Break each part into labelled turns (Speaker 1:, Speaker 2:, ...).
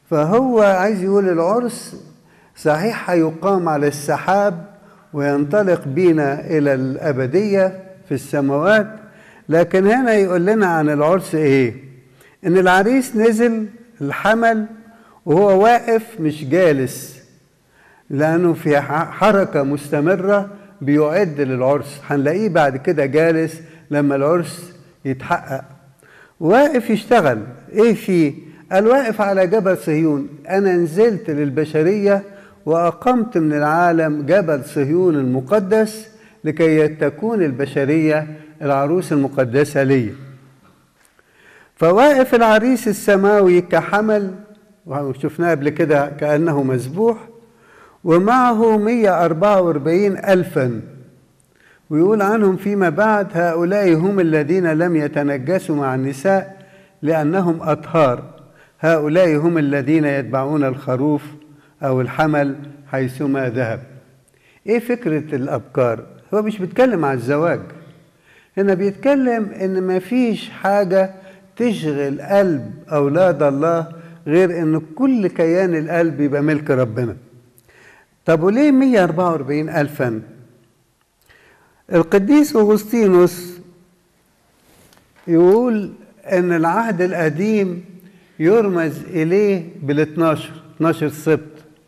Speaker 1: فهو عايز يقول العرس صحيح هيقام على السحاب وينطلق بينا إلى الأبدية في السماوات لكن هنا يقول لنا عن العرس إيه إن العريس نزل الحمل وهو واقف مش جالس لأنه في حركة مستمرة بيعد للعرس هنلاقيه بعد كده جالس لما العرس يتحقق واقف يشتغل ايه فيه قال واقف على جبل صهيون انا نزلت للبشريه واقمت من العالم جبل صهيون المقدس لكي تكون البشريه العروس المقدسه لي فواقف العريس السماوي كحمل وشفناه قبل كده كانه مذبوح ومعه 144 ألفا ويقول عنهم فيما بعد هؤلاء هم الذين لم يتنجسوا مع النساء لأنهم أطهار هؤلاء هم الذين يتبعون الخروف أو الحمل حيثما ذهب إيه فكرة الأبكار؟ هو مش بيتكلم عن الزواج هنا بيتكلم إن ما فيش حاجة تشغل قلب أولاد الله غير إن كل كيان القلب يبقى ملك ربنا طب وليه 144 ألفا القديس أغسطينوس يقول أن العهد القديم يرمز إليه بال 12 12 سبط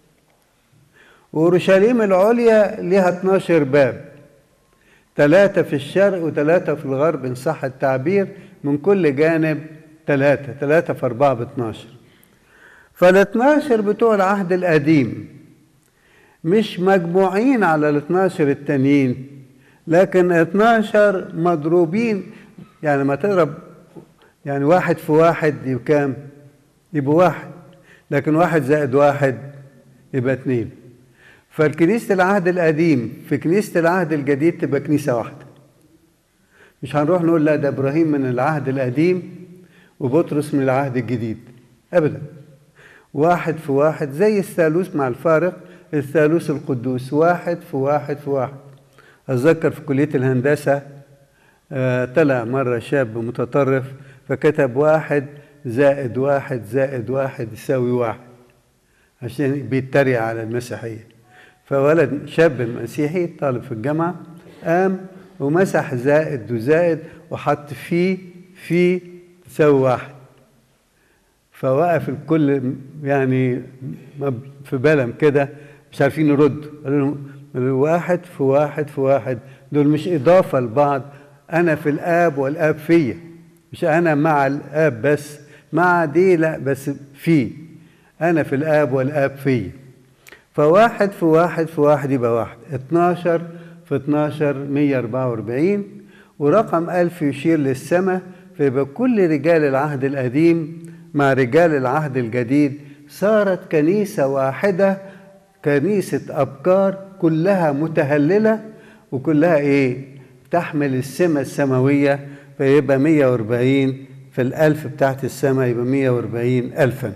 Speaker 1: وأورشليم العليا لها 12 باب ثلاثة في الشرق وثلاثة في الغرب إن صح التعبير من كل جانب ثلاثة ثلاثة في أربعة ب 12 فال 12 بتوع العهد القديم مش مجموعين على ال 12 التانيين لكن 12 مضروبين يعني ما تضرب يعني واحد في واحد يبقى كام؟ يبقى واحد لكن واحد زائد واحد يبقى اتنين فالكنيسة العهد القديم في كنيسة العهد الجديد تبقى كنيسة واحدة مش هنروح نقول لا ده إبراهيم من العهد القديم وبطرس من العهد الجديد أبدا واحد في واحد زي الثالوث مع الفارق الثالوث القدوس واحد في واحد في واحد أتذكر في كلية الهندسة آه طلع مرة شاب متطرف فكتب واحد زائد واحد زائد واحد يساوي واحد عشان بيتريق على المسيحية فولد شاب مسيحي طالب في الجامعة قام ومسح زائد وزائد وحط فيه في تساوي واحد فوقف الكل يعني في بلم كده مش عارفين يردوا قالوا لهم واحد في واحد في واحد دول مش إضافة لبعض أنا في الآب والآب فيا مش أنا مع الآب بس مع دي لا بس في أنا في الآب والآب فيا فواحد في واحد في واحد يبقى واحد 12 في 12 144 ورقم ألف يشير للسماء فيبقى كل رجال العهد القديم مع رجال العهد الجديد صارت كنيسة واحدة كنيسة أبكار كلها متهللة وكلها إيه؟ تحمل السمة السماوية فيبقى 140 في الألف بتاعت السماء يبقى 140 ألفا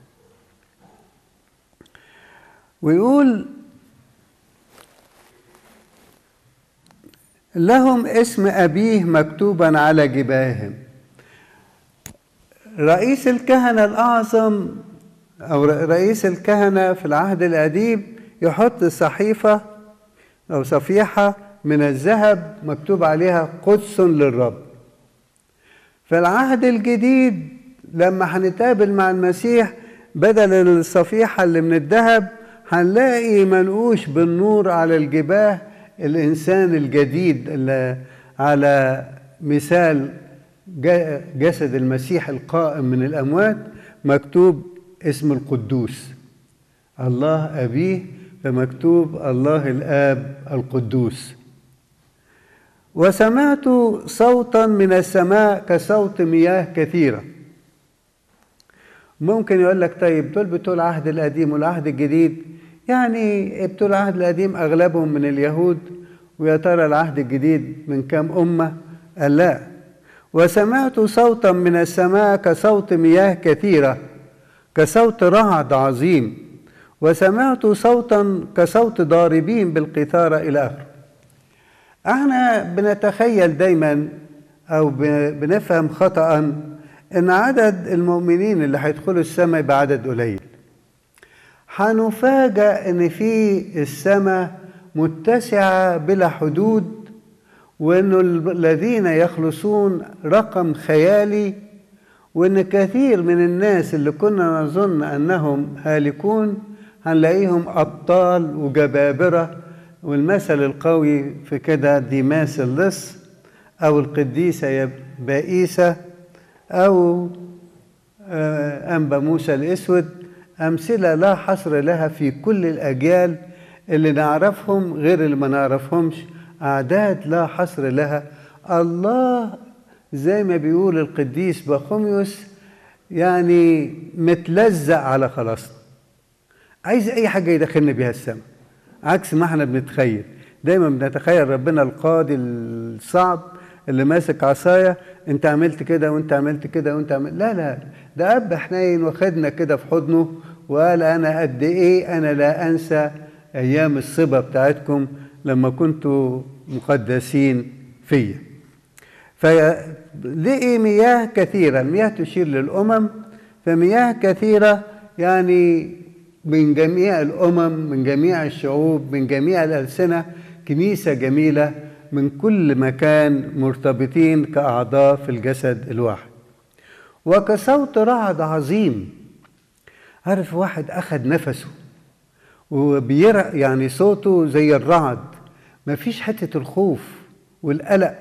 Speaker 1: ويقول لهم اسم أبيه مكتوبا على جباههم رئيس الكهنة الأعظم أو رئيس الكهنة في العهد القديم يحط صحيفة أو صفيحة من الذهب مكتوب عليها قدس للرب في العهد الجديد لما هنتقابل مع المسيح بدل الصفيحة اللي من الذهب هنلاقي منقوش بالنور على الجباه الإنسان الجديد اللي على مثال جسد المسيح القائم من الأموات مكتوب اسم القدوس الله أبيه فمكتوب الله الآب القدوس وسمعت صوتا من السماء كصوت مياه كثيرة ممكن يقول لك طيب دول بتوع العهد القديم والعهد الجديد يعني بتوع العهد القديم أغلبهم من اليهود ويا ترى العهد الجديد من كم أمة قال لا وسمعت صوتا من السماء كصوت مياه كثيرة كصوت رعد عظيم وسمعت صوتا كصوت ضاربين بالقيثارة إلى آخره احنا بنتخيل دايما او بنفهم خطأ ان عدد المؤمنين اللي هيدخلوا السماء يبقى عدد قليل هنفاجأ إن في السماء متسعة بلا حدود وإن الذين يخلصون رقم خيالي وإن كثير من الناس اللي كنا نظن أنهم هالكون هنلاقيهم أبطال وجبابرة والمثل القوي في كده ديماس اللص أو القديسة بائسة أو أنبا موسى الأسود أمثلة لا حصر لها في كل الأجيال اللي نعرفهم غير اللي ما نعرفهمش أعداد لا حصر لها الله زي ما بيقول القديس بخوميوس يعني متلزق على خلاصنا عايز أي حاجة يدخلنا بيها السماء عكس ما احنا بنتخيل دايما بنتخيل ربنا القاضي الصعب اللي ماسك عصاية انت عملت كده وانت عملت كده وانت عملت لا لا ده اب حنين واخدنا كده في حضنه وقال انا قد ايه انا لا انسى ايام الصبا بتاعتكم لما كنتوا مقدسين فيا فلقي مياه كثيرة المياه تشير للأمم فمياه كثيرة يعني من جميع الأمم من جميع الشعوب من جميع الألسنة كنيسة جميلة من كل مكان مرتبطين كأعضاء في الجسد الواحد وكصوت رعد عظيم عارف واحد أخد نفسه وبيرق يعني صوته زي الرعد مفيش حتة الخوف والقلق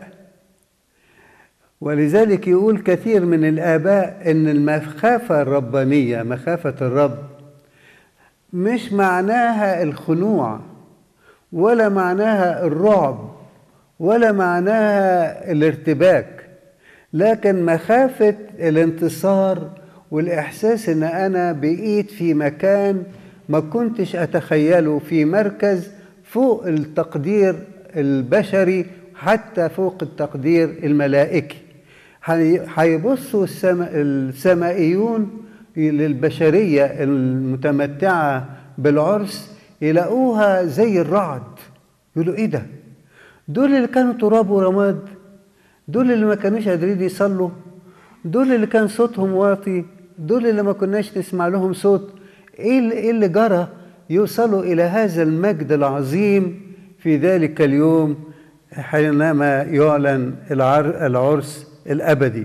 Speaker 1: ولذلك يقول كثير من الآباء إن المخافة الربانية مخافة الرب مش معناها الخنوع ولا معناها الرعب ولا معناها الارتباك لكن مخافة الانتصار والإحساس إن أنا بقيت في مكان ما كنتش أتخيله في مركز فوق التقدير البشري حتى فوق التقدير الملائكي هيبصوا السمائيون للبشرية المتمتعة بالعرس يلاقوها زي الرعد يقولوا ايه ده دول اللي كانوا تراب ورماد دول اللي ما كانوش قادرين يصلوا دول اللي كان صوتهم واطي دول اللي ما كناش نسمع لهم صوت ايه اللي جرى يوصلوا الى هذا المجد العظيم في ذلك اليوم حينما يعلن العرس الابدي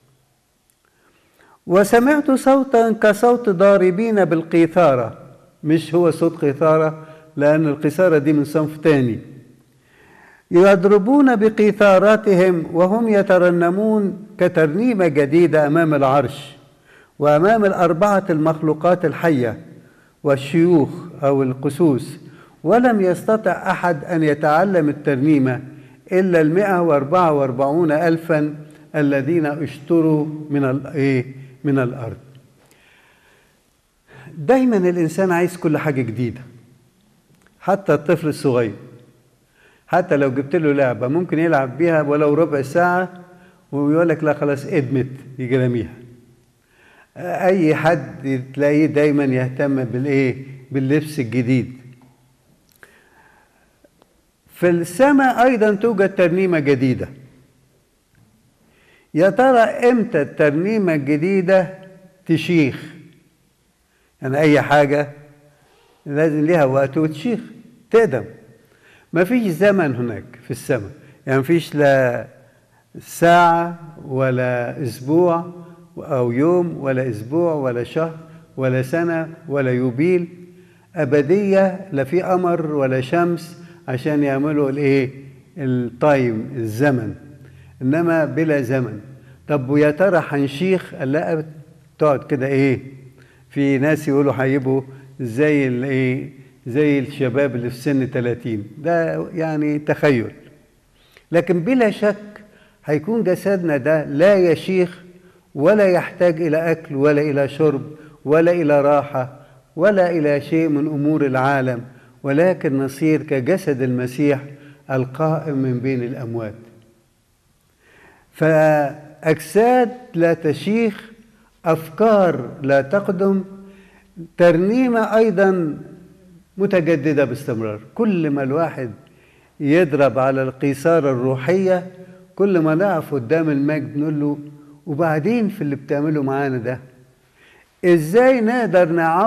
Speaker 1: وسمعت صوتا كصوت ضاربين بالقيثاره مش هو صوت قيثاره لان القيثاره دي من صنف تاني يضربون بقيثاراتهم وهم يترنمون كترنيمه جديده امام العرش وامام الاربعه المخلوقات الحيه والشيوخ او القسوس ولم يستطع احد ان يتعلم الترنيمه الا المئه واربعه واربعون الفا الذين اشتروا من الايه من الارض دايما الانسان عايز كل حاجه جديده حتى الطفل الصغير حتى لو جبت له لعبه ممكن يلعب بيها ولو ربع ساعه ويقول لك لا خلاص ادمت يجي راميها اي حد تلاقيه دايما يهتم بالايه باللبس الجديد في السماء ايضا توجد ترنيمه جديده يا ترى امتى الترنيمه الجديده تشيخ يعني اي حاجه لازم ليها وقت وتشيخ تقدم ما فيش زمن هناك في السماء يعني فيش لا ساعة ولا أسبوع أو يوم ولا أسبوع ولا شهر ولا سنة ولا يوبيل أبدية لا في قمر ولا شمس عشان يعملوا الإيه التايم الزمن إنما بلا زمن طب ويا ترى هنشيخ لا تقعد كده إيه في ناس يقولوا هيبقوا زي الإيه زي الشباب اللي في سن 30 ده يعني تخيل لكن بلا شك هيكون جسدنا ده لا يشيخ ولا يحتاج الى اكل ولا الى شرب ولا الى راحه ولا الى شيء من امور العالم ولكن نصير كجسد المسيح القائم من بين الاموات فاجساد لا تشيخ افكار لا تقدم ترنيمه ايضا متجدده باستمرار كل ما الواحد يضرب على القيثاره الروحيه كل ما نقف قدام المجد نقول له وبعدين في اللي بتعمله معانا ده ازاي نقدر نعبر